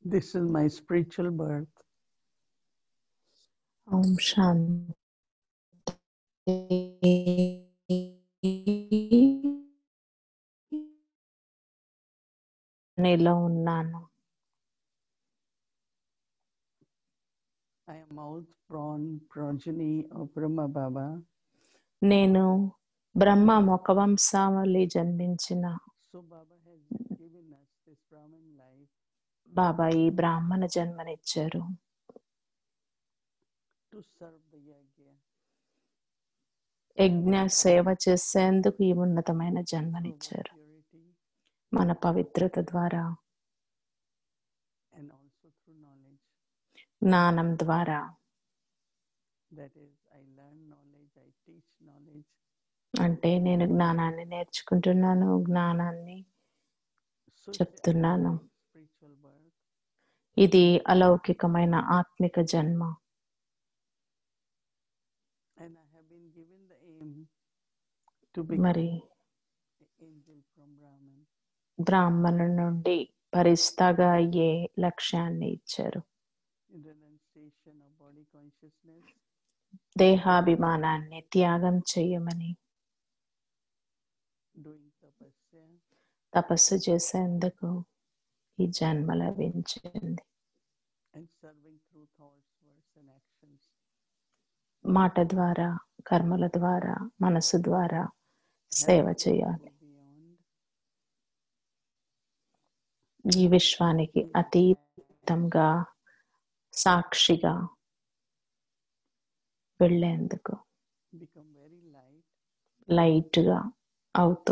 This is my spiritual birth. ఓం శాంతి నీలో ఉన్నాను I am mouth prawn progeny of Brahma Baba. నేను బ్రహ్మ మొఖవంశావళి జన్మించిన So Baba has given us this Brahman life బాబా ఈ బ్రాహ్మణ జన్మనిచ్చారు to serve the yajna. యజ్ఞ సేవ చేసేందుకు ఈ ఉన్నతమైన through our జన్మనిచ్చారు purity మన పవిత్రత ద్వారా and also through knowledge. జ్ఞానం ద్వారా That is, I learn knowledge, I teach knowledge. అంటే నేను జ్ఞానాన్ని నేర్చుకుంటున్నాను జ్ఞానాన్ని So it's a చెప్తున్నాను spiritual birth. ఇది అలౌకికమైన ఆత్మిక జన్మ And I have been given the aim to become మరి an angel from Brahman. బ్రాహ్మణు నుండి పరిస్తాగా అయ్యే లక్ష్యాన్ని ఇచ్చారు in renunciation of body consciousness దేహాభిమానాన్ని త్యాగం చేయమని doing tapasya తపస్సు చేసేందుకు ఈ జన్మ లభించింది and serving through thoughts, words, and actions. మాట ద్వారా కర్మల ద్వారా మనసు ద్వారా సేవ Having చేయాలి go beyond ఈ విశ్వానికి అతీతంగా సాక్షిగా వెళ్ళేందుకు become very light, లైట్గా అవుతూ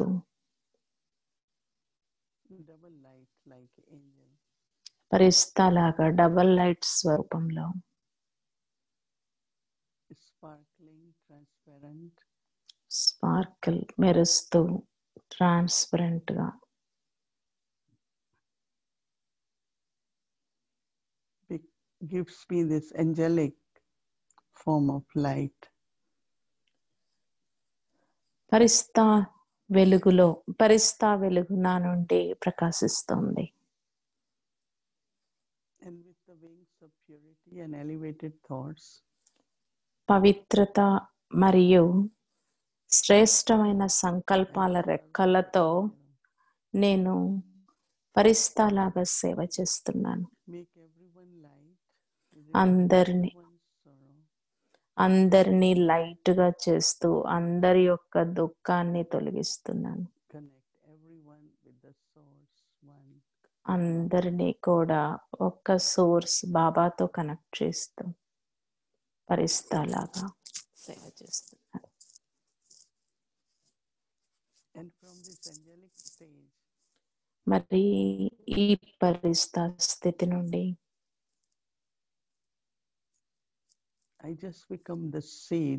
double light like angel, పరిస్తాలాగా డబల్ లైట్ స్వరూపంలో sparkling, transparent, స్పార్కిల్ మెరుస్తూ ట్రాన్స్పరెంట్ గా be- gives me this angelic form of light. పరిస్తా వెలుగులో పరిస్తా వెలుగు నా నుండి ప్రకాశిస్తుంది And with the wings of purity and elevated thoughts, పవిత్రత మరియు శ్రేష్టమైన సంకల్పాల రెక్కలతో నేను పరిస్తాలాగా సేవ చేస్తున్నాను make everyone light, అందరినీ everyone's sorrow, అందరినీ లైట్ గా చేస్తూ అందరి యొక్క దుఃఖాన్ని తొలగిస్తున్నాను connect everyone with the source one. అందరినీ కూడా ఒక్క సోర్స్ బాబాతో కనెక్ట్ చేస్తూ పరిస్తాలాగా సేవ చేస్తున్నాను And from this angelic stage, మరి ఈ పరిస్థా స్థితి నుండి I just become the seed.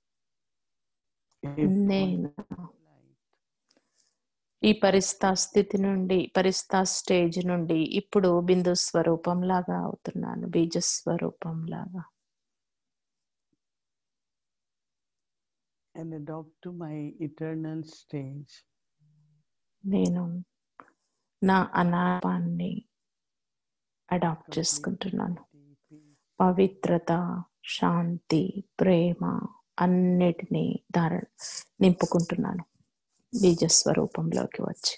నేను Light. ఈ పరిస్థా స్థితి నుండి పరిస్థా స్టేజ్ నుండి ఇప్పుడు బిందు స్వరూపం లాగా అవుతున్నాను బీజ స్వరూపం లాగా and adopt to my eternal stage. నేను నా అనాపాన్ని అడాప్ట్ complete చేసుకుంటున్నాను purity, peace, పవిత్రత శాంతి ప్రేమ అన్నిటినీ ధారణ నింపుకుంటున్నాను బీజ స్వరూపంలోకి వచ్చి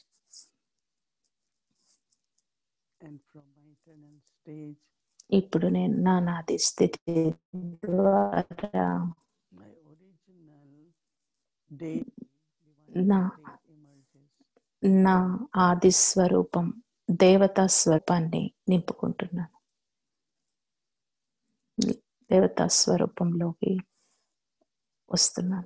and from my eternal stage, ఇప్పుడు నేను నా నాది స్థితి ద్వారా my original deity, divine Na- state emerges. నా ఆది స్వరూపం దేవతా స్వరూపాన్ని నింపుకుంటున్నాను దేవతా స్వరూపంలోకి వస్తున్నాను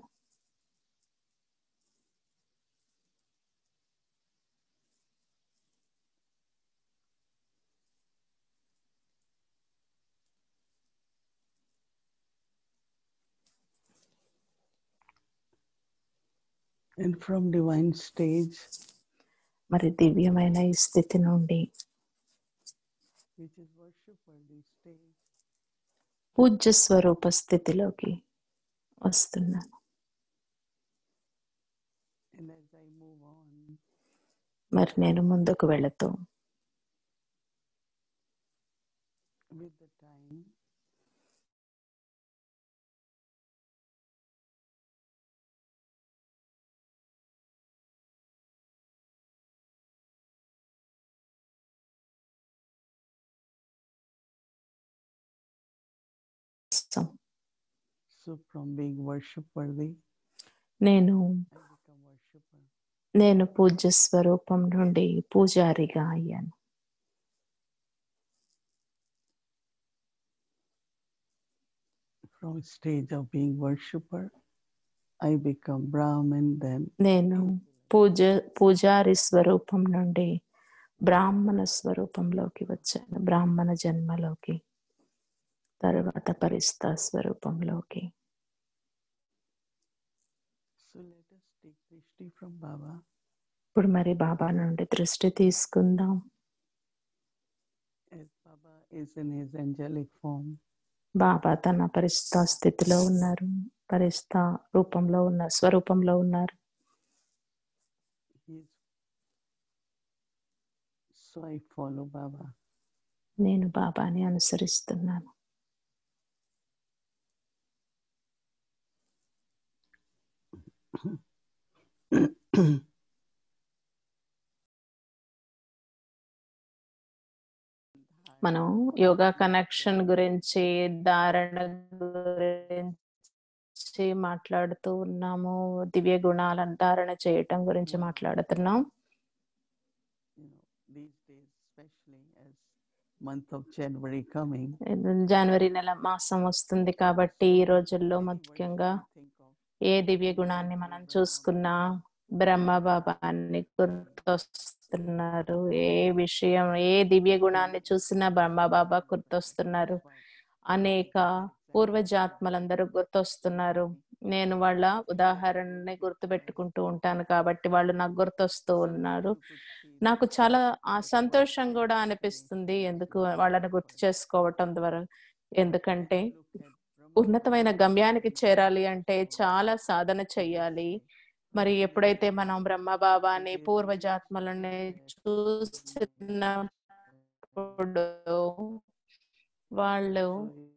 And from divine stage, మరి దివ్యమైన ఈ స్థితి నుండి which is worship worthy stage, పూజ్య స్వరూప స్థితిలోకి వస్తున్నాను and as I move on, మరి నేను ముందుకు వెళుతూ So from being worship worthy, నేను I become worshipper. నేను పూజ్య స్వరూపం నుండి పూజారిగా అయ్యాను From stage of being worshipper, I become Brahmin then. నేను పూజ పూజారి స్వరూపం నుండి బ్రాహ్మణ స్వరూపంలోకి వచ్చాను బ్రాహ్మణ జన్మలోకి తరువాత పరిస్థా స్వరూపంలోకి So let us take Drishti from Baba. ఇప్పుడు మరి బాబా నుండి దృష్టి తీసుకుందాం As Baba is in his angelic form, బాబా తన పరిస్థా స్థితిలో ఉన్నారు పరిస్థా రూపంలో ఉన్న స్వరూపంలో ఉన్నారు he is. So I follow Baba. నేను బాబాని అనుసరిస్తున్నాను మనం యోగా కనెక్షన్ గురించి ధారణ గురించి మాట్లాడుతూ ఉన్నాము దివ్య గుణాలను ధారణ చేయటం గురించి మాట్లాడుతున్నాం you know, these days, especially as month of January coming, జనవరి నెల మాసం వస్తుంది కాబట్టి ఈ రోజుల్లో any ముఖ్యంగా worship we think of, ఏ దివ్య గుణాన్ని మనం చూసుకున్నా బ్రహ్మ బాబాని గుర్తొస్తున్నారు ఏ విషయం ఏ దివ్య గుణాన్ని చూసినా బ్రహ్మ బాబా గుర్తొస్తున్నారు అనేక పూర్వజాత్మలందరూ గుర్తొస్తున్నారు నేను వాళ్ళ ఉదాహరణని గుర్తుపెట్టుకుంటూ ఉంటాను కాబట్టి వాళ్ళు నాకు గుర్తొస్తూ ఉన్నారు నాకు చాలా ఆ సంతోషం కూడా అనిపిస్తుంది ఎందుకు వాళ్ళని గుర్తు చేసుకోవటం ద్వారా ఎందుకంటే ఉన్నతమైన గమ్యానికి చేరాలి అంటే చాలా సాధన చెయ్యాలి మరి ఎప్పుడైతే మనం బ్రహ్మ బాబాని పూర్వజాత్మలని చూసినప్పుడు వాళ్ళు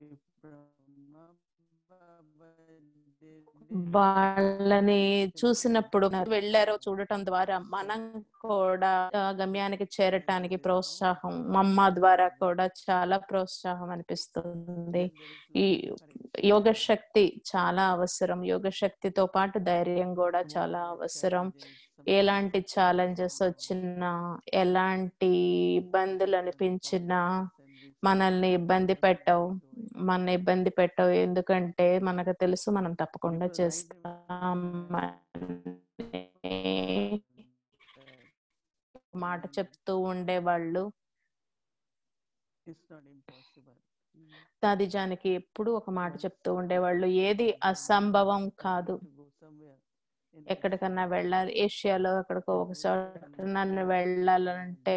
వాళ్ళని చూసినప్పుడు వెళ్ళారో చూడటం ద్వారా మనం కూడా ఆ గమ్యానికి చేరటానికి ప్రోత్సాహం మమ్మ ద్వారా కూడా చాలా ప్రోత్సాహం అనిపిస్తుంది ఈ యోగ శక్తి చాలా అవసరం యోగ శక్తితో పాటు ధైర్యం కూడా చాలా అవసరం ఎలాంటి ఛాలెంజెస్ వచ్చినా ఎలాంటి ఇబ్బందులు అనిపించినా మనల్ని ఇబ్బంది పెట్టవు మన ఇబ్బంది పెట్టవు ఎందుకంటే మనకు తెలుసు మనం తప్పకుండా చేస్తాం మాట చెప్తూ ఉండేవాళ్ళు It's not impossible. దాదిజానికి ఎప్పుడు ఒక మాట చెప్తూ ఉండేవాళ్ళు ఏది అసంభవం కాదు To go somewhere in ఎక్కడికన్నా వెళ్ళాలి ఏషియాలో ఎక్కడికో ఒక చోట నన్ను వెళ్ళాలంటే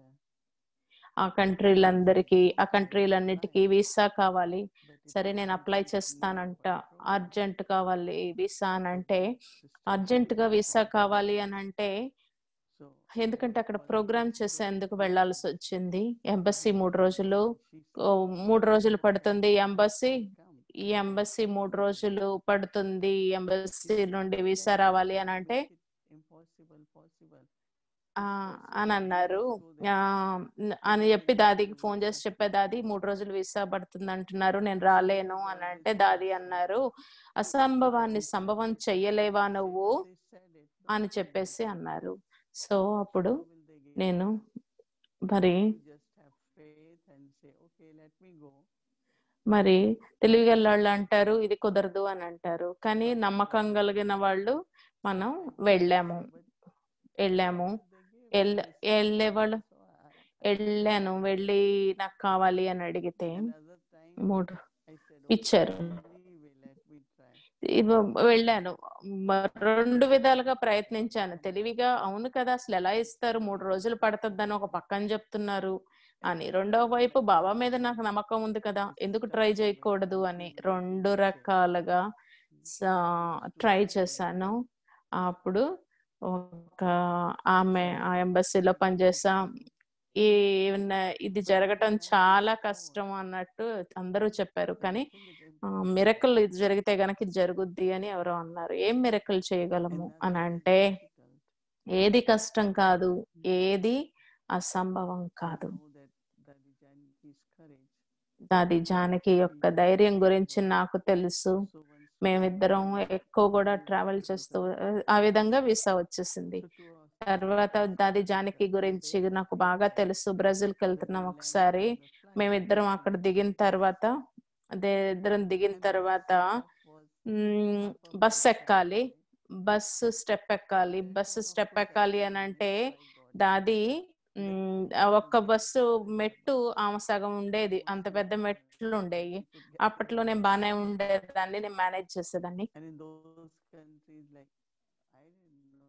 ఆ కంట్రీలందరికీ ఆ కంట్రీలన్నిటికీ వీసా కావాలి సరే నేను అప్లై చేస్తానంట అర్జెంట్ కావాలి వీసా అని అంటే అర్జెంట్ గా వీసా కావాలి అని అంటే So ఎందుకంటే అక్కడ ప్రోగ్రామ్ చేసేందుకు వెళ్ళాల్సి వచ్చింది ఎంబసీ మూడు రోజులు ఓ, మూడు రోజులు పడుతుంది ఎంబసీ ఈ ఎంబసీ మూడు రోజులు పడుతుంది ఎంబసీ నుండి వీసా రావాలి అని అంటే impossible, possible. ఆ అని అన్నారు ఆ, అని చెప్పి దాదికి ఫోన్ చేసి చెప్పే దాది మూడు రోజులు వీసా పడుతుంది అంటున్నారు నేను రాలేను అని అంటే దాది అన్నారు అసంభవాన్ని సంభవం చెయ్యలేవా నువ్వు They said it. అని చెప్పేసి అన్నారు సో అప్పుడు How will they get నేను మరి You just have faith and say, okay, let me go. మరి తెలివిగల వాళ్ళు అంటారు ఇది కుదరదు అని అంటారు కానీ నమ్మకం కలిగిన వాళ్ళు మనం వెళ్ళాము వెళ్ళాము ఎల్ వెళ్ళే వాళ్ళు వెళ్ళాను వెళ్ళి నాకు కావాలి అని అడిగితే Another time, మూడు I said, ఇచ్చారు anyway, let me try. ఇవ- వెళ్ళాను మ- రెండు విధాలుగా ప్రయత్నించాను తెలివిగా అవును కదా అసలు ఎలా ఇస్తారు మూడు రోజులు పడుతుందని ఒక పక్కన చెప్తున్నారు అని రెండో వైపు బాబా మీద నాకు నమ్మకం ఉంది కదా ఎందుకు ట్రై చేయకూడదు అని రెండు రకాలుగా ట్రై చేశాను అప్పుడు ఒక ఆమె ఆ ఎంబసీలో పనిచేసాం ఈ ఇది జరగటం చాలా కష్టం అన్నట్టు అందరూ చెప్పారు కానీ మిరకల్ ఇది జరిగితే గనక ఇది జరుగుద్ది అని ఎవరో అన్నారు ఏం మిరకల్ చేయగలము అని అంటే ఏది కష్టం కాదు ఏది అసంభవం కాదు అది జానకి యొక్క ధైర్యం గురించి నాకు తెలుసు మేమిద్దరం ఎక్కువ కూడా ట్రావెల్ చేస్తూ ఆ విధంగా వీసా వచ్చేసింది So to us, తర్వాత అది జానకి గురించి నాకు బాగా తెలుసు బ్రెజిల్కి వెళ్తున్నాం ఒకసారి మేమిద్దరం అక్కడ దిగిన తర్వాత అదే ఇద్దరం దిగిన తర్వాత మ్, బస్ ఎక్కాలి బస్సు స్టెప్ ఎక్కాలి బస్సు స్టెప్ ఎక్కాలి అని అంటే దాది మ్, ఆ ఒక్క బస్సు మెట్టు ఆమె సగం ఉండేది అంత పెద్ద మెట్లు ఉండేవి అప్పట్లో నేను బాగానే ఉండేదాన్ని నేను మేనేజ్ చేసేదాన్ని And in those countries, like I didn't know.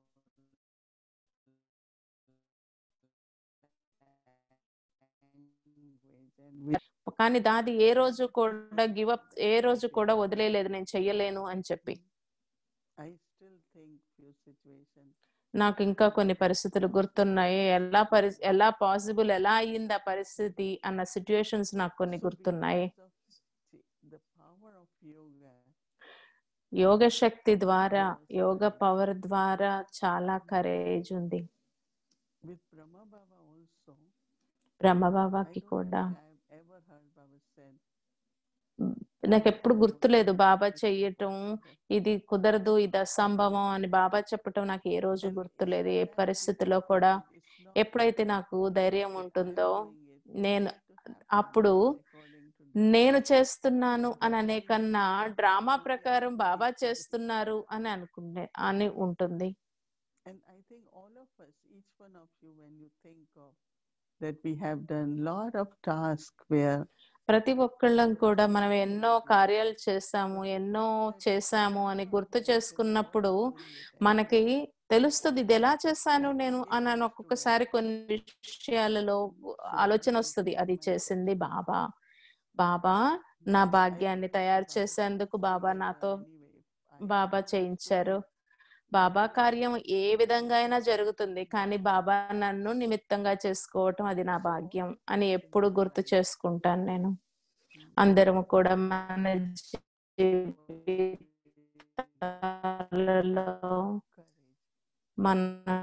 language and we- కానీ దాది ఏ రోజు కూడా గివ్ అప్ ఏ రోజు కూడా వదిలేయలేదు నేను చెయ్యలేను అని చెప్పి I still think few situations. నాకు ఇంకా కొన్ని పరిస్థితులు గుర్తున్నాయి ఎలా పరి ఎలా పాసిబుల్ ఎలా అయ్యింది ఆ పరిస్థితి అన్న సిచ్యుయేషన్స్ నాకు కొన్ని So గుర్తున్నాయి because of see, the power of yoga, యోగ శక్తి ద్వారా యోగ పవర్ ద్వారా చాలా కరేజ్ ఉంది with Brahma Baba also, I బ్రహ్మబాబాకి don't కూడా think I've ever heard Baba said. నాకు ఎప్పుడు గుర్తులేదు బాబా చెయ్యటం ఇది కుదరదు ఇది అసంభవం అని బాబా చెప్పటం నాకు ఏ రోజు And గుర్తులేదు if A I have to పరిస్థితిలో do కూడా it, it's not ఎప్పుడైతే because నాకు ధైర్యం I'm ఉంటుందో doing it, it నేను has to happen అప్పుడు according to నేను dharma. చేస్తున్నాను అని అనే కన్నా డ్రామా ప్రకారం బాబా చేస్తున్నారు అని అనుకునే అని ఉంటుంది And I think all of us, each one of you, when you think of that we have done lot of tasks where ప్రతి ఒక్కళ్ళం కూడా మనం ఎన్నో కార్యాలు చేసాము ఎన్నో చేసాము అని గుర్తు చేసుకున్నప్పుడు మనకి తెలుస్తుంది ఇది ఎలా చేశాను నేను అని అని ఒక్కొక్కసారి కొన్ని విషయాలలో ఆలోచన వస్తుంది అది చేసింది బాబా బాబా నా భాగ్యాన్ని తయారు చేసేందుకు బాబా నాతో బాబా చేయించారు బాబా కార్యం ఏ విధంగా అయినా జరుగుతుంది కానీ బాబా నన్ను నిమిత్తంగా చేసుకోవటం అది నా భాగ్యం అని ఎప్పుడు గుర్తు చేసుకుంటాను నేను అందరము కూడా మన జీవితాలలో మన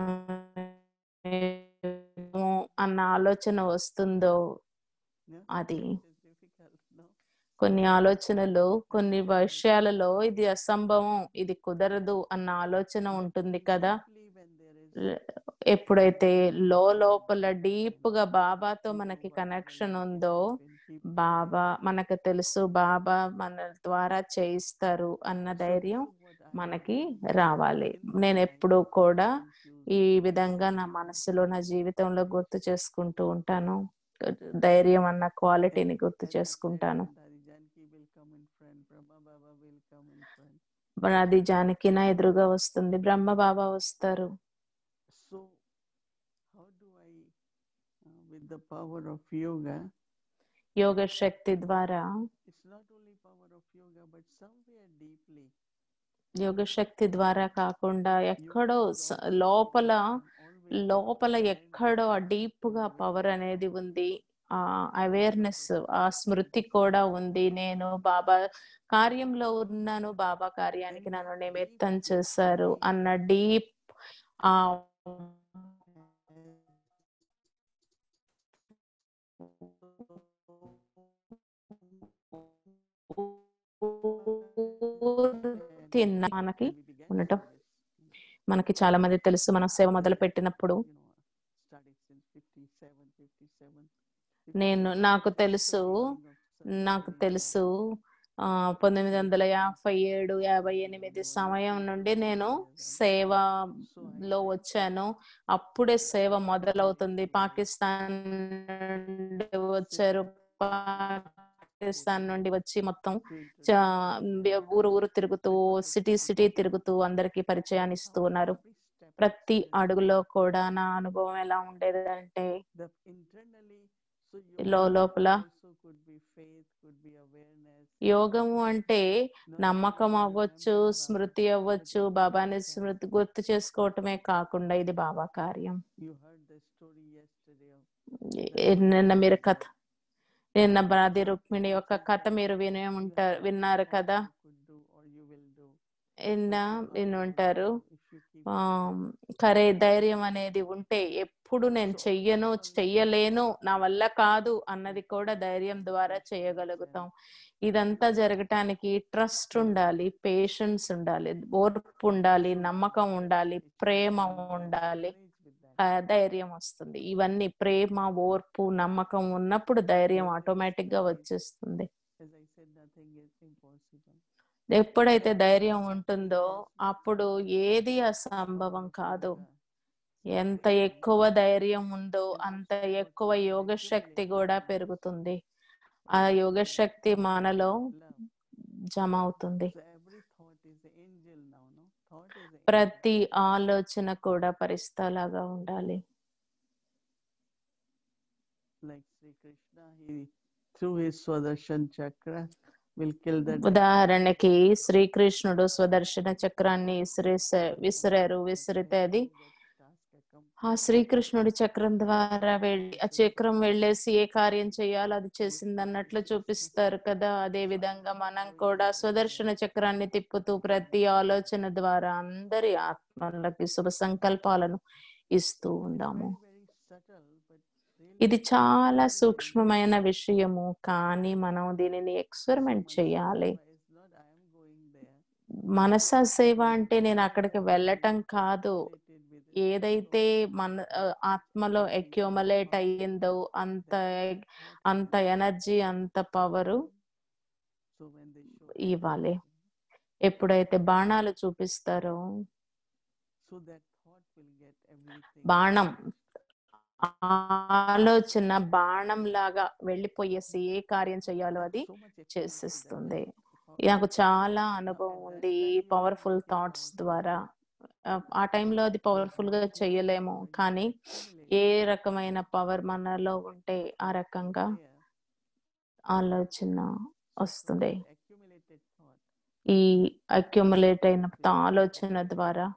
అన్న ఆలోచన వస్తుందో అది కొన్ని ఆలోచనలు కొన్ని విషయాలలో ఇది అసంభవం ఇది కుదరదు అన్న ఆలోచన ఉంటుంది కదా ల- ఎప్పుడైతే లో లోపల డీప్ గా బాబాతో మనకి కనెక్షన్ ఉందో బాబా మనకు తెలుసు బాబా మన ద్వారా చేయిస్తారు అన్న ధైర్యం మనకి రావాలి నేను ఎప్పుడు కూడా ఈ విధంగా నా మనసులో నా జీవితంలో గుర్తు చేసుకుంటూ ఉంటాను ధైర్యం అన్న క్వాలిటీని గుర్తు చేసుకుంటాను మరి అది జానకి నా ఎదురుగా వస్తుంది బ్రహ్మ బాబా వస్తారు So, how do I, uh, with the power of yoga, యోగ శక్తి ద్వారా it's not only power of yoga, but somewhere deeply. యోగ శక్తి ద్వారా కాకుండా ఎక్కడో స- లోపల లోపల ఎక్కడో ఆ డీప్ గా పవర్ అనేది ఉంది ఆ అవేర్నెస్ ఆ స్మృతి కూడా ఉంది నేను బాబా కార్యంలో ఉన్నాను బాబా కార్యానికి నన్ను నిమిత్తం చేశారు అన్న డీప్ ఆ తిన్న మనకి ఉండటం. మనకి చాలా మంది తెలుసు మనం సేవ మొదలు పెట్టినప్పుడు నేను నాకు తెలుసు నాకు తెలుసు ఆ పంతొమ్మిది వందల యాభై ఏడు యాభై ఎనిమిది సమయం నుండి నేను సేవలో వచ్చాను అప్పుడే సేవ మొదలవుతుంది పాకిస్తాన్ నుండి వచ్చారు పాకిస్తాన్ నుండి వచ్చి మొత్తం చా- ఊరు ఊరు తిరుగుతూ సిటీ సిటీ తిరుగుతూ అందరికి పరిచయాన్ని ఇస్తూ ఉన్నారు ప్రతి అడుగులో కూడా నా అనుభవం ఎలా ఉండేది అంటే లో లోపల యోగము అంటే నమ్మకం అవ్వచ్చు స్మృతి అవ్వచ్చు బాబాని స్మృతి గుర్తు చేసుకోవటమే కాకుండా ఇది బాబా కార్యం ఏ- నిన్న మీరు కథ నిన్న బాది రుక్మిణి యొక్క కథ మీరు వినే ఉంటారు విన్నారు కదా విన్నా విని ఉంటారు ఆ కరే ధైర్యం అనేది ఉంటే ఎప్పుడు నేను చెయ్యను చెయ్యలేను నా వల్ల కాదు అన్నది కూడా ధైర్యం ద్వారా చేయగలుగుతాం ఇదంతా జరగటానికి ట్రస్ట్ ఉండాలి పేషెన్స్ ఉండాలి ఓర్పు ఉండాలి నమ్మకం ఉండాలి ప్రేమ ఉండాలి ఆ, ధైర్యం వస్తుంది ఇవన్నీ ప్రేమ ఓర్పు నమ్మకం ఉన్నప్పుడు ధైర్యం ఆటోమేటిక్ గా వచ్చేస్తుంది As I said, nothing is impossible. ఎప్పుడైతే ధైర్యం ఉంటుందో అప్పుడు ఏది అసంభవం కాదు ఎంత ఎక్కువ ధైర్యం ఉందో అంత ఎక్కువ యోగ శక్తి కూడా పెరుగుతుంది ఆ యోగ శక్తి మనలో Love. జమ అవుతుంది So every thought is an angel now, no? Thought is an ప్రతి ఆలోచన కూడా పరిస్థలాగా ఉండాలి like Sri Krishna, he through his Swadarshan chakra will kill the ఉదాహరణకి శ్రీకృష్ణుడు స్వదర్శన చక్రాన్ని విసిరేసే విసిరారు విసిరితే అది ఆ శ్రీకృష్ణుడి చక్రం ద్వారా వెళ్ళి ఆ చక్రం వెళ్ళేసి ఏ కార్యం చేయాలో అది చేసింది అన్నట్లు చూపిస్తారు కదా అదే విధంగా మనం కూడా స్వదర్శన చక్రాన్ని తిప్పుతూ ప్రతి ఆలోచన ద్వారా అందరి ఆత్మలకి శుభ సంకల్పాలను ఇస్తూ ఉందాము ఇది చాలా సూక్ష్మమైన విషయము కానీ మనం దీనిని ఎక్స్పెరిమెంట్ చేయాలి మనసా సేవ అంటే నేను అక్కడికి వెళ్ళటం కాదు ఏదైతే మన ఆ, ఆత్మలో అక్యూమలేట్ అయ్యిందో అంత అంత ఎనర్జీ అంత పవరు ఇవ్వాలి ఎప్పుడైతే బాణాలు చూపిస్తారో బాణం ఆలోచన బాణం లాగా వెళ్ళిపోయేసి ఏ కార్యం చేయాలో అది చేసేస్తుంది నాకు చాలా అనుభవం ఉంది పవర్ఫుల్ థాట్స్ ద్వారా ఆ, ఆ టైంలో అది పవర్ఫుల్ గా చేయలేము కానీ ఏ రకమైన పవర్ మనలో ఉంటే ఆ రకంగా ఆలోచన వస్తుంది ఈ అక్యుములేట్ అయిన ఆలోచన ద్వారా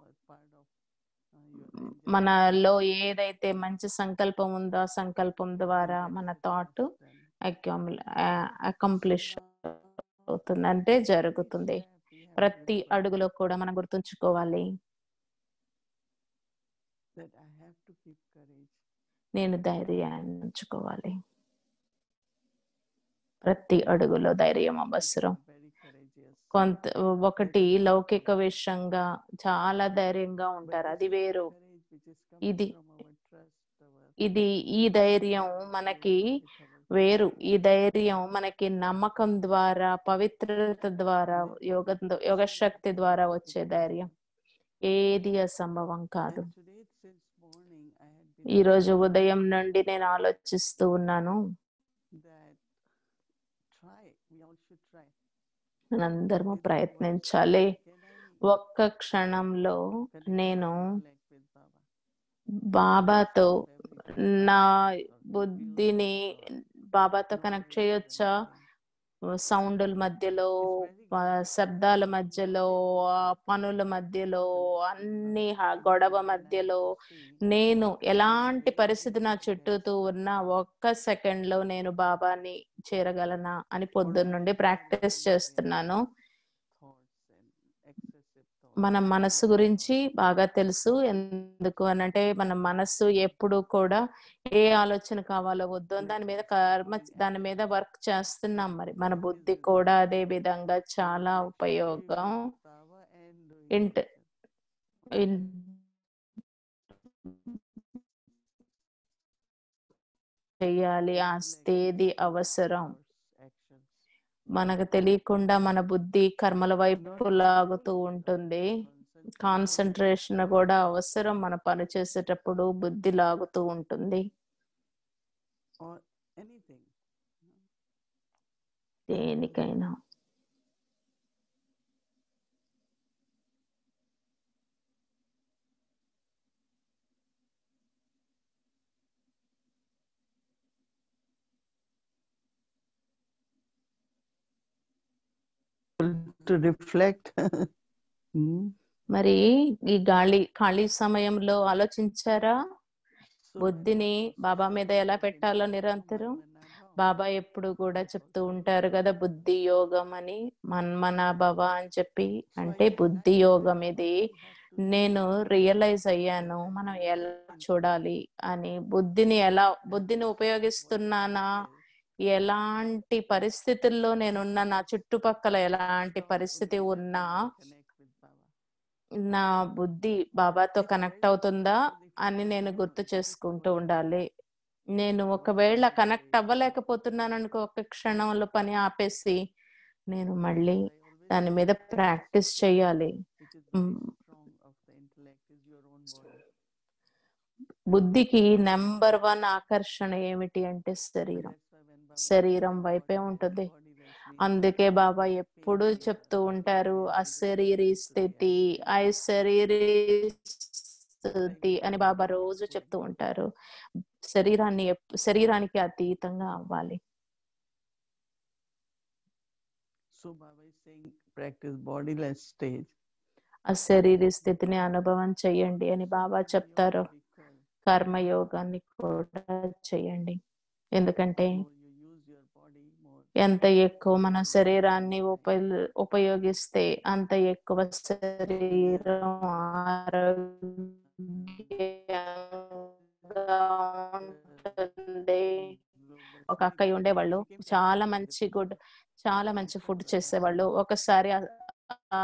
మనలో ఏదైతే మంచి సంకల్పం ఉందో ఆ సంకల్పం ద్వారా మన థాట్ అకంప్లిష్ అవుతుంది అంటే జరుగుతుంది ప్రతి అడుగులో కూడా మనం గుర్తుంచుకోవాలి that I have to keep courage. నేను ధైర్యాన్ని ఉంచుకోవాలి ప్రతి అడుగులో ధైర్యం అవసరం Very courageous. కొంత ఒకటి లౌకిక విషయంగా చాలా ధైర్యంగా ఉంటారు అది వేరు Courage which is coming ఇది from our trust, our ఇది ఈ ధైర్యం మనకి వేరు ఈ ధైర్యం మనకి నమ్మకం ద్వారా పవిత్రత ద్వారా యోగ యోగ శక్తి ద్వారా వచ్చే ధైర్యం ఏది అసంభవం కాదు And today, since morning, I had been ఈ రోజు ఉదయం నుండి నేను ఆలోచిస్తూ ఉన్నాను that try, we all should try. మనందరము ప్రయత్నించాలి Can I ఒక్క క్షణంలో connect నేను intellect with Baba? బాబాతో Everything. నా బుద్ధిని బాబాతో కనెక్ట్ చేయొచ్చా సౌండ్ల మధ్యలో ఆ, శబ్దాల మధ్యలో ఆ, పనుల మధ్యలో అన్ని హ- గొడవ మధ్యలో నేను ఎలాంటి పరిస్థితి నా చుట్టూతూ ఉన్నా ఒక్క సెకండ్ లో నేను బాబాని చేరగలనా అని పొద్దున్న నుండి ప్రాక్టీస్ చేస్తున్నాను Thoughts and excessive thoughts. మన మనస్సు గురించి బాగా తెలుసు ఎందుకు అనంటే మన మనస్సు ఎప్పుడు కూడా ఏ ఆలోచన కావాలో వద్దు అని దాని మీద కర్మ దాని మీద వర్క్ చేస్తున్నాం మరి మన బుద్ధి కూడా అదే విధంగా చాలా ఉపయోగం Baba and doing into yourself. In- చేయాలి ఆ స్థేది అవసరం Actions. మనకు తెలియకుండా మన బుద్ధి కర్మల వైపు లాగుతూ ఉంటుంది కాన్సన్ట్రేషన్ కూడా అవసరం మన పని చేసేటప్పుడు బుద్ధి లాగుతూ ఉంటుంది or anything. దేనికైనా To reflect. Hmm. మరి ఈ గాలి ఖాళీ సమయంలో ఆలోచించారా So బుద్ధిని Baba బాబా says, మీద ఎలా "Bhakti పెట్టాలో yoga నిరంతరం manmana బాబా ఎప్పుడు కూడా చెప్తూ ఉంటారు కదా బుద్ధి యోగం అని మన్మన భవ అని చెప్పి అంటే బుద్ధి యోగం ఇది నేను రియలైజ్ అయ్యాను మనం ఎలా చూడాలి అని బుద్ధిని ఎలా బుద్ధిని ఉపయోగిస్తున్నానా ఎలాంటి పరిస్థితుల్లో నేనున్నా నా చుట్టుపక్కల ఎలాంటి పరిస్థితి ఉన్నా నా బుద్ధి బాబాతో కనెక్ట్ అవుతుందా అని నేను గుర్తు చేసుకుంటూ ఉండాలి నేను ఒకవేళ కనెక్ట్ అవ్వలేకపోతున్నాను అనుకో ఒక క్షణంలో పని ఆపేసి నేను మళ్ళీ దాని మీద ప్రాక్టీస్ చేయాలి మ్, బుద్ధికి నెంబర్ వన్ ఆకర్షణ ఏమిటి అంటే శరీరం శరీరం వైపే ఉంటుంది అందుకే బాబా ఎప్పుడూ చెప్తూ ఉంటారు అశరీరి స్థితి అశరీరి స్థితి అని బాబా రోజు చెప్తూ ఉంటారు శరీరాన్ని ఎప్- శరీరానికి అతీతంగా అవ్వాలి So Baba is saying practice bodiless stage. అశరీరి స్థితిని అనుభవం చెయ్యండి అని బాబా చెప్తారు Karma yoga we call. కర్మయోగాన్ని కూడా చేయండి ఎందుకంటే More you use your body, more ఎంత ఎక్కువ మన శరీరాన్ని ఉపయ ఉపయోగిస్తే అంత ఎక్కువ శరీరం ఆరోగ్యంగా ఉంటుంది ఒక అక్కయ్య ఉండేవాళ్ళు చాలా మంచి గుడ్ చాలా మంచి ఫుడ్ చేసేవాళ్ళు ఒకసారి ఆ- ఆ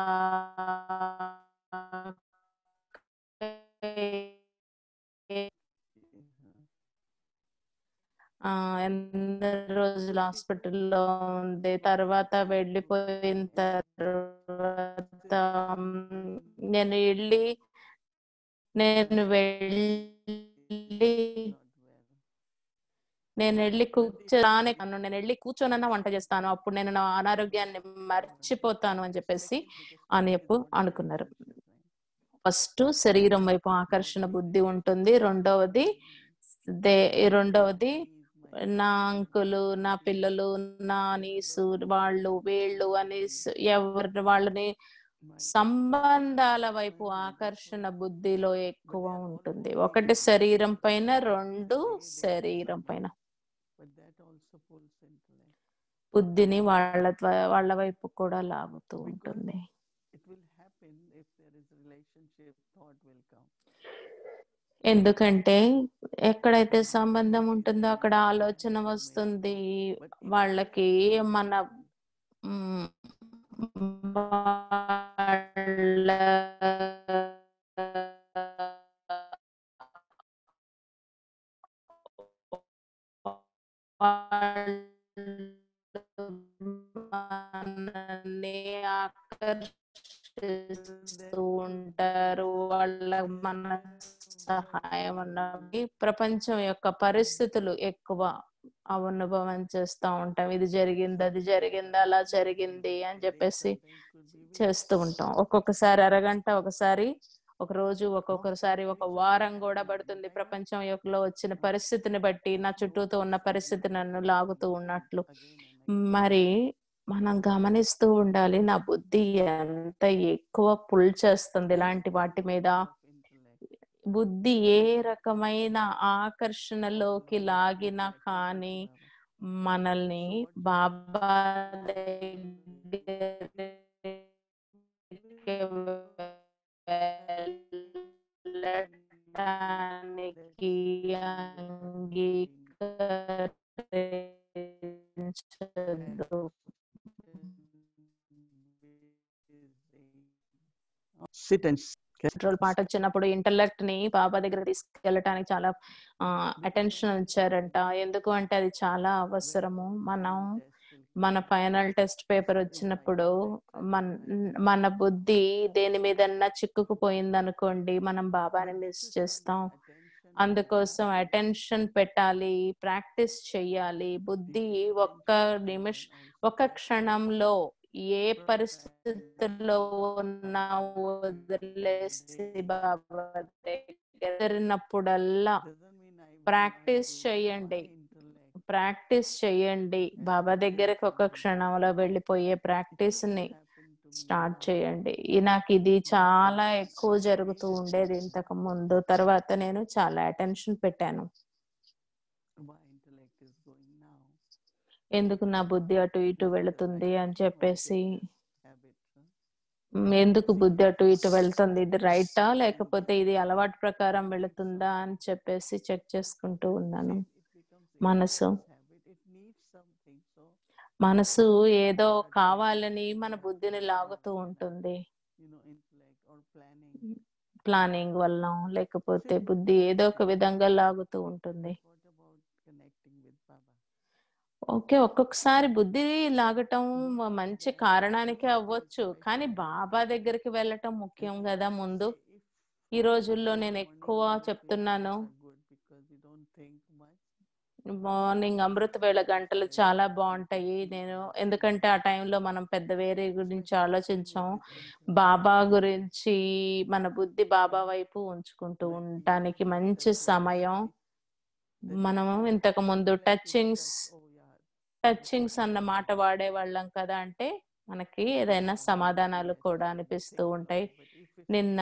ఆ ఎన్ని రోజులు హాస్పిటల్లో ఉంది తర్వాత వెళ్ళిపోయిన తర్వాత మ్, నేను వెళ్ళి నేను వెళ్ళి నేను వెళ్ళి కూర్చోనే కాను నేను వెళ్ళి కూర్చోనన్నా వంట చేస్తాను అప్పుడు నేను నా అనారోగ్యాన్ని మర్చిపోతాను అని చెప్పేసి అని చెప్పు అనుకున్నారు ఫస్ట్ శరీరం వైపు ఆకర్షణ బుద్ధి ఉంటుంది రెండవది దే రెండవది నా అంకులు నా పిల్లలు నా నీసు వాళ్ళు వీళ్ళు అని ఎవరి వాళ్ళని సంబంధాల వైపు ఆకర్షణ బుద్ధిలో ఎక్కువ ఉంటుంది ఒకటి శరీరం పైన రెండు శరీరం పైన But that also pulls intellect. బుద్ధిని వాళ్ళ ద్వా- వాళ్ళ వైపు కూడా లాగుతూ ఉంటుంది It will happen if there is relationship, thought will come. ఎందుకంటే ఎక్కడైతే సంబంధం ఉంటుందో అక్కడ ఆలోచన వస్తుంది వాళ్ళకి మన మ్, వాళ్ళ మనల్ని ఆకర్షిస్తూ ఉంటారు వాళ్ళ మన సహాయం అన్నవి ప్రపంచం యొక్క పరిస్థితులు ఎక్కువ అనుభవం చేస్తూ ఉంటాం ఇది జరిగింది అది జరిగింది అలా జరిగింది అని చెప్పేసి చేస్తూ ఉంటాం ఒక్కొక్కసారి అరగంట ఒకసారి ఒక రోజు ఒక్కొక్కసారి ఒక వారం కూడా పడుతుంది ప్రపంచం యొక్కలో వచ్చిన పరిస్థితిని బట్టి నా చుట్టూతో ఉన్న పరిస్థితి నన్ను లాగుతూ ఉన్నట్లు మరి మనం గమనిస్తూ ఉండాలి నా బుద్ధి ఎంత ఎక్కువ పుల్ చేస్తుంది ఇలాంటి వాటి మీద బుద్ధి ఏ రకమైన ఆకర్షణలోకి లాగినా కానీ మనల్ని బాబా దగ్గరికి వెళ్ళటానికి అంగీకరించదు Sit and s- కంట్రోల్ పాట వచ్చినప్పుడు ఇంటలెక్ట్ ని బాబా దగ్గర తీసుకెళ్ళటానికి చాలా అటెన్షన్ ఇచ్చారంట ఎందుకు అంటే అది చాలా అవసరము మనం మన ఫైనల్ టెస్ట్ పేపర్ వచ్చినప్పుడు మన మన బుద్ధి దేని మీదన్నా చిక్కుకుపోయింది అనుకోండి మనం బాబాని మిస్ చేస్తాం అందుకోసం అటెన్షన్ పెట్టాలి ప్రాక్టీస్ చెయ్యాలి బుద్ధి ఒక్క నిమిష ఒక క్షణంలో ఏ పరిస్థితుల్లో ఉన్నా వదిలేసి బాబా దగ్గరినప్పుడల్లా ప్రాక్టీస్ చేయండి ప్రాక్టీస్ చేయండి బాబా దగ్గరకు ఒక క్షణంలో వెళ్ళిపోయే ప్రాక్టీస్ ని స్టార్ట్ చేయండి ఈ నాకు ఇది చాలా ఎక్కువ జరుగుతూ ఉండేది ఇంతకు ముందు తర్వాత నేను చాలా అటెన్షన్ పెట్టాను Why intellect is going now? ఎందుకు నా బుద్ధి అటు ఇటు వెళుతుంది అని చెప్పేసి Habit. huh? మ్, ఎందుకు బుద్ధి అటు ఇటు వెళ్తుంది ఇది రైటా లేకపోతే ఇది అలవాటు ప్రకారం వెళుతుందా అని చెప్పేసి చెక్ చేసుకుంటూ ఉన్నాను మనసు మనసు ఏదో కావాలని మన బుద్ధిని లాగుతూ ఉంటుంది ప్లానింగ్ వల్ల లేకపోతే బుద్ధి ఏదో ఒక విధంగా లాగుతూ ఉంటుంది ఓకే ఒక్కొక్కసారి బుద్ధి లాగటం మంచి కారణానికే అవ్వచ్చు కానీ బాబా దగ్గరికి వెళ్ళటం ముఖ్యం కదా ముందు ఈ రోజుల్లో నేను ఎక్కువ చెప్తున్నాను మార్నింగ్ అమృత వేళ గంటలు చాలా బాగుంటాయి నేను ఎందుకంటే ఆ టైంలో మనం పెద్ద వేరే గురించి ఆలోచించాం బాబా గురించి మన బుద్ధి బాబా వైపు ఉంచుకుంటూ ఉండటానికి మంచి సమయం మనము ఇంతకు ముందు టచింగ్స్ టచింగ్స్ అన్న మాట వాడే వాళ్ళం కదా అంటే మనకి ఏదైనా సమాధానాలు కూడా అనిపిస్తూ ఉంటాయి నిన్న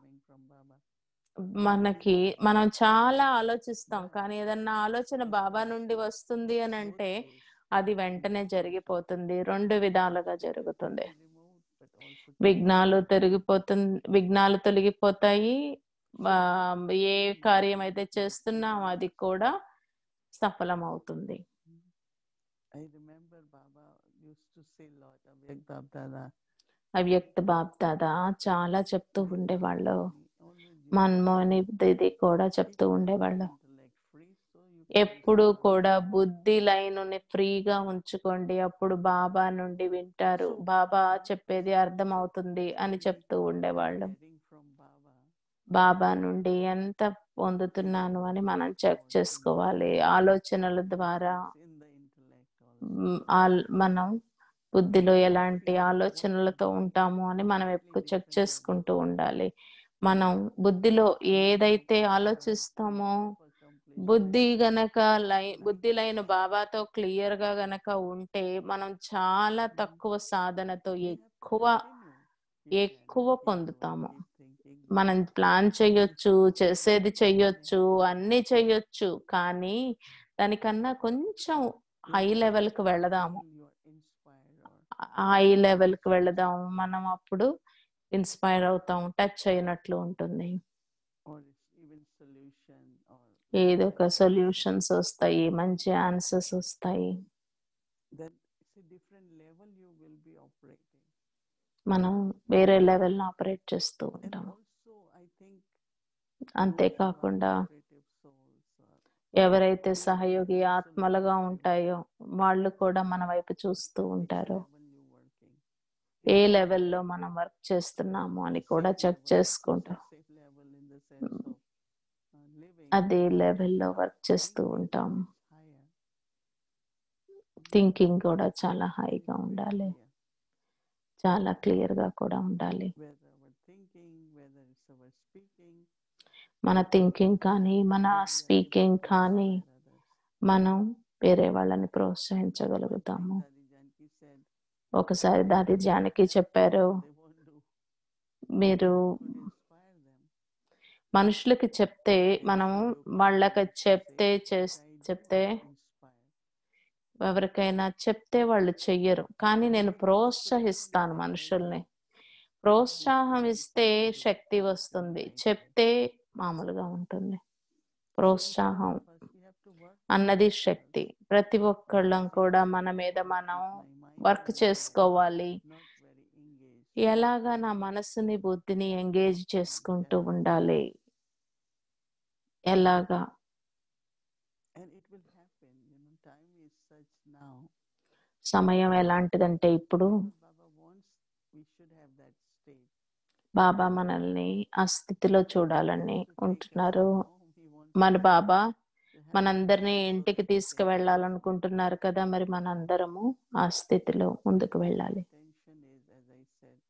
మనకి మనం చాలా ఆలోచిస్తాం కానీ ఏదన్నా ఆలోచన బాబా నుండి వస్తుంది అని అంటే అది వెంటనే జరిగిపోతుంది రెండు విధాలుగా జరుగుతుంది విఘ్నాలు తొలగిపోతుంది విఘ్నాలు తొలగిపోతాయి ఆ, ఏ కార్యం అయితే చేస్తున్నామో అది కూడా సఫలం అవుతుంది I remember Baba used to say a lot of Bab Dada. అవ్యక్త బాబ్ దాదా చాలా చెప్తూ ఉండేవాళ్ళు మన్మోహని ఇది కూడా చెప్తూ ఉండేవాళ్ళు ఎప్పుడు కూడా బుద్ధి లైన్ ఫ్రీగా ఉంచుకోండి అప్పుడు బాబా నుండి వింటారు బాబా చెప్పేది అర్థం అవుతుంది అని చెప్తూ ఉండేవాళ్ళు బాబా నుండి ఎంత పొందుతున్నాను అని మనం చెక్ చేసుకోవాలి ఆలోచనల ద్వారా మ్, ఆల్- మనం బుద్ధిలో ఎలాంటి ఆలోచనలతో ఉంటాము అని మనం ఎప్పుడు చెక్ చేసుకుంటూ ఉండాలి మనం బుద్ధిలో ఏదైతే ఆలోచిస్తామో బుద్ధి గనక లై బుద్ధి లైన్ బాబాతో క్లియర్ గా గనక ఉంటే మనం చాలా తక్కువ సాధనతో ఎక్కువ ఎక్కువ పొందుతాము మనం ప్లాన్ చెయ్యొచ్చు చేసేది చెయ్యొచ్చు అన్ని చెయ్యొచ్చు కానీ దానికన్నా కొంచెం హై లెవెల్ కి వెళదాము హై లెవెల్ కి వెళదాం మనం అప్పుడు ఇన్స్పైర్ అవుతాం టచ్ అయినట్లు ఉంటుంది ఏదో ఒక సొల్యూషన్స్ వస్తాయి మంచి ఆన్సర్స్ వస్తాయి then it's a different level you will be operating. మనం వేరే లెవెల్ ఆపరేట్ చేస్తూ And ఉంటాం also, I think అంతేకాకుండా cooperative souls are ఎవరైతే సహయోగి ఆత్మలుగా ఉంటాయో వాళ్ళు కూడా మన వైపు చూస్తూ ఉంటారు level you working. ఏ లెవెల్లో మనం వర్క్ చేస్తున్నాము అని కూడా చెక్ చేసుకుంటాం Safe level in the sense of uh, living అదే లెవెల్లో వర్క్ చేస్తూ ఉంటాం higher. థింకింగ్ కూడా చాలా హాయిగా Very ఉండాలి clear. చాలా క్లియర్ గా కూడా ఉండాలి Whether our thinking, whether it's our speaking, మన థింకింగ్ కానీ మన స్పీకింగ్ కానీ మనం వేరే వాళ్ళని ప్రోత్సహించగలుగుతాము Daddy Janki said, ఒకసారి దాది జానకి చెప్పారు they won't do. మీరు Could inspire them. మనుషులకి చెప్తే మనం వాళ్ళకి చెప్తే చేస్- చెప్తే ఎవరికైనా చెప్తే వాళ్ళు చెయ్యరు కానీ నేను ప్రోత్సహిస్తాను మనుషుల్ని ప్రోత్సాహం ఇస్తే శక్తి వస్తుంది చెప్తే మామూలుగా ఉంటుంది ప్రోత్సాహం అన్నది శక్తి ప్రతి ఒక్కళ్ళం కూడా మన మీద మనం వర్క్ చేసుకోవాలి ఎలాగా నా మనసుని బుద్ధిని ఎంగేజ్ చేసుకుంటూ ఉండాలి ఎలాగా And it will happen. You know, time is such now. సమయం ఎలాంటిదంటే ఇప్పుడు Baba wants we should have that state. బాబా మనల్ని ఆ స్థితిలో చూడాలని To take us ఉంటున్నారు home, he wants మన బాబా to have మనందరినీ that ఇంటికి sort of తీసుకువెళ్ళాలనుకుంటున్నారు కదా మరి మనందరము ఆ స్థితిలో ముందుకు వెళ్ళాలి Intention is, as I said,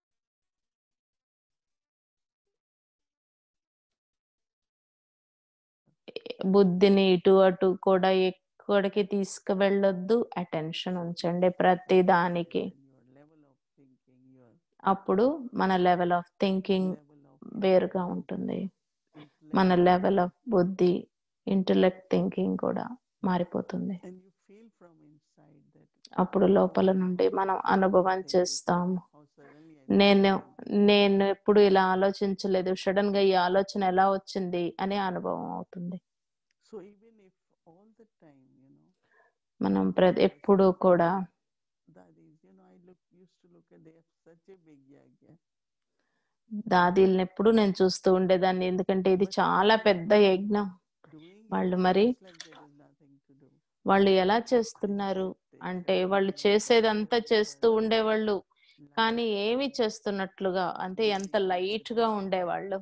బుద్ధిని ఇటు అటు కూడా ఎక్కడికి తీసుకువెళ్ళొద్దు అటెన్షన్ ఉంచండి ప్రతి దానికి and your level of thinking, your అప్పుడు మన level of thinking level of వేరుగా ఉంటుంది intellect, మన లెవెల్ ఆఫ్ బుద్ధి ఇంటలెక్ట్ థింకింగ్ కూడా మారిపోతుంది and you feel from inside that అప్పుడు లోపల నుండి మనం అనుభవం చేస్తాము how suddenly I నేను నేను ఎప్పుడు ఇలా ఆలోచించలేదు సడన్ గా ఈ ఆలోచన ఎలా వచ్చింది అనే అనుభవం అవుతుంది So even if all the time, you know, మనం ప్ర ఎప్పుడు కూడా that is, you know, I look used to look at they have such a big yagya. దాదీల్ని ఎప్పుడు నేను చూస్తూ ఉండేదాన్ని ఎందుకంటే ఇది చాలా పెద్ద యజ్ఞం Doing it వాళ్ళు మరి looks like there is nothing to do. వాళ్ళు ఎలా చేస్తున్నారు అంటే వాళ్ళు చేసేదంతా చేస్తూ ఉండేవాళ్ళు కానీ ఏమి చేస్తున్నట్లుగా అంటే ఎంత లైట్ గా ఉండేవాళ్ళు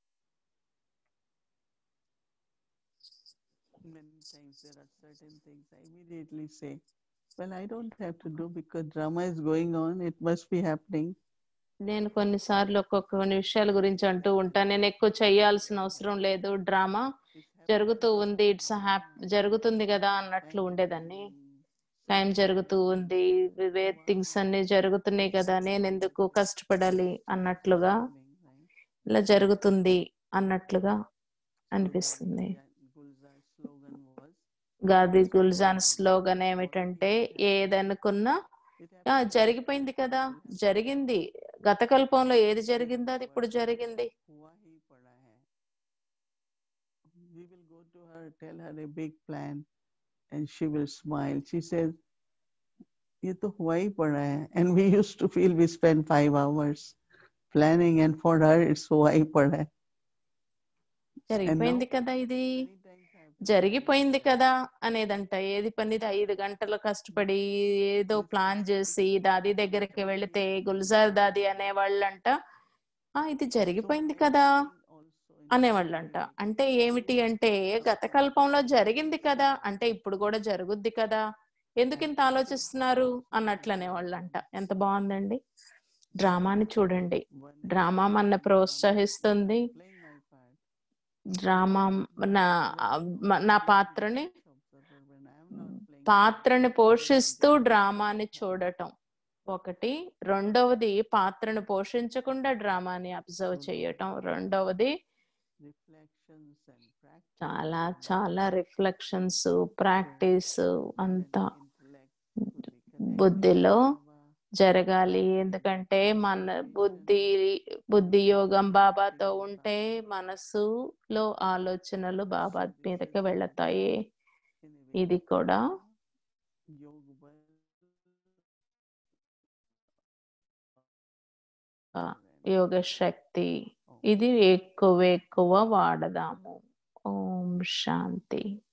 Many times there are certain things I immediately say, well, I don't have to do because drama is going on. It must be happening. నేను కొన్నిసార్లు ఒక్కొక్క కొన్ని విషయాల గురించి అంటూ ఉంటాను నేను ఎక్కువ చేయాల్సిన అవసరం లేదు డ్రామా It's జరుగుతూ happening. ఉంది ఇట్స్ హ్యాప్ జరుగుతుంది కదా అన్నట్లు ఉండేదాన్ని టైం జరుగుతూ ఉంది వే థింగ్స్ అన్ని జరుగుతున్నాయి కదా నేను ఎందుకు కష్టపడాలి అన్నట్లుగా ఇలా జరుగుతుంది అన్నట్లుగా అనిపిస్తుంది గాది గుల్జాన్ స్లోగన్ ఏమిటంటే ఏదనుకున్నా "ఆ, జరిగిపోయింది కదా జరిగింది గత కల్పంలో ఏది జరిగిందో అది ఇప్పుడు జరిగింది हुआ ही पड़ा है we will go to her tell her a big plan and she will smile she says ये तो हुआ ही पड़ा है and we used to feel we spend five hours planning and for her it's हुआ ही पड़ा है జరిగిపోయింది కదా ఇది Many times I have to జరిగిపోయింది కదా అనేదంట ఏది పనిది ఐదు గంటలు కష్టపడి ఏదో ప్లాన్ చేసి దాది దగ్గరికి వెళితే గుల్జార్ దాది అనేవాళ్ళంట ఆ ఇది జరిగిపోయింది కదా అనేవాళ్ళంట అంటే ఏమిటి అంటే గత కల్పంలో జరిగింది కదా అంటే ఇప్పుడు కూడా జరుగుద్ది కదా ఎందుకు ఇంత ఆలోచిస్తున్నారు అన్నట్లు అనేవాళ్ళంట ఎంత బాగుందండి డ్రామాని చూడండి డ్రామా మన ప్రోత్సహిస్తుంది డ్రామా నా నా పాత్రని పాత్రని పోషిస్తూ డ్రామాని చూడటం ఒకటి రెండవది పాత్రను పోషించకుండా డ్రామాని అబ్జర్వ్ చేయటం రెండవది చాలా చాలా రిఫ్లెక్షన్స్ ప్రాక్టీస్ అంతా బుద్ధిలో జరగాలి ఎందుకంటే మన బుద్ధి బుద్ధి యోగం బాబాతో ఉంటే మనసులో ఆలోచనలు బాబా మీదకి వెళతాయి ఇది కూడా ఆ, యోగ శక్తి ఇది ఎక్కువ ఎక్కువ వాడదాము ఓం శాంతి